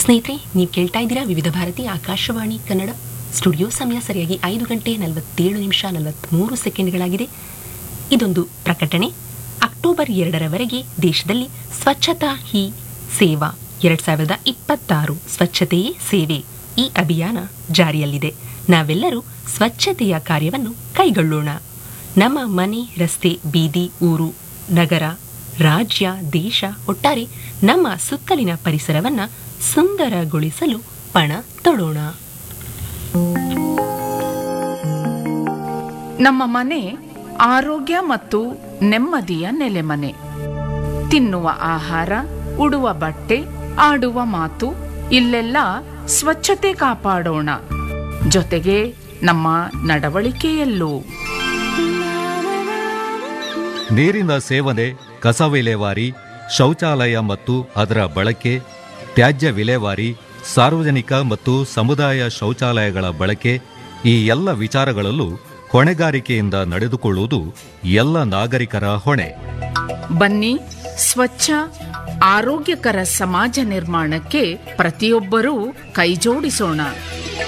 ಸ್ನೇಹಿತರೆ ನೀವು ಕೇಳ್ತಾ ಇದ್ದೀರಾ ವಿವಿಧ ಭಾರತಿ ಆಕಾಶವಾಣಿ ಕನ್ನಡ ಸ್ಟುಡಿಯೋ ಸಮಯ ಸರಿಯಾಗಿ ಐದು ಗಂಟೆ ನಲವತ್ತೇಳು ನಿಮಿಷ ನಲವತ್ತ್ಮೂರು ಸೆಕೆಂಡ್ಗಳಾಗಿದೆ ಇದೊಂದು ಪ್ರಕಟಣೆ ಅಕ್ಟೋಬರ್ ಎರಡರವರೆಗೆ ದೇಶದಲ್ಲಿ ಸ್ವಚ್ಛತಾ ಹಿ ಸೇವಾ ಎರಡ್ ಸಾವಿರದ ಇಪ್ಪತ್ತಾರು ಸ್ವಚ್ಛತೆಯೇ ಸೇವೆ ಈ ಅಭಿಯಾನ ಜಾರಿಯಲ್ಲಿದೆ ನಾವೆಲ್ಲರೂ ಸ್ವಚ್ಛತೆಯ ಕಾರ್ಯವನ್ನು ಕೈಗೊಳ್ಳೋಣ ನಮ್ಮ ಮನೆ ರಸ್ತೆ ಬೀದಿ ಊರು ನಗರ ರಾಜ್ಯ ದೇಶ ಒಟ್ಟಾರೆ ನಮ್ಮ ಸುತ್ತಲಿನ ಪರಿಸರವನ್ನ ಸುಂದರಗೊಳಿಸಲು ಪಣ ತೊಡೋಣ ನಮ್ಮ ಮನೆ ಆರೋಗ್ಯ ಮತ್ತು ನೆಮ್ಮದಿಯ ನೆಲೆಮನೆ ತಿನ್ನುವ ಆಹಾರ ಉಡುವ ಬಟ್ಟೆ ಆಡುವ ಮಾತು ಇಲ್ಲೆಲ್ಲ ಸ್ವಚ್ಛತೆ ಕಾಪಾಡೋಣ ಜೊತೆಗೆ ನಮ್ಮ ನಡವಳಿಕೆಯಲ್ಲೂ ನೀರಿನ ಸೇವನೆ ಕಸ ವಿಲೇವಾರಿ ಶೌಚಾಲಯ ಮತ್ತು ಅದರ ಬಳಕೆ ತ್ಯಾಜ್ಯ ವಿಲೇವಾರಿ ಸಾರ್ವಜನಿಕ ಮತ್ತು ಸಮುದಾಯ ಶೌಚಾಲಯಗಳ ಬಳಕೆ ಈ ಎಲ್ಲ ವಿಚಾರಗಳಲ್ಲೂ ಹೊಣೆಗಾರಿಕೆಯಿಂದ ನಡೆದುಕೊಳ್ಳುವುದು ಎಲ್ಲ ನಾಗರಿಕರ ಹೊಣೆ ಬನ್ನಿ ಸ್ವಚ್ಛ ಆರೋಗ್ಯಕರ ಸಮಾಜ ನಿರ್ಮಾಣಕ್ಕೆ ಪ್ರತಿಯೊಬ್ಬರೂ ಕೈಜೋಡಿಸೋಣ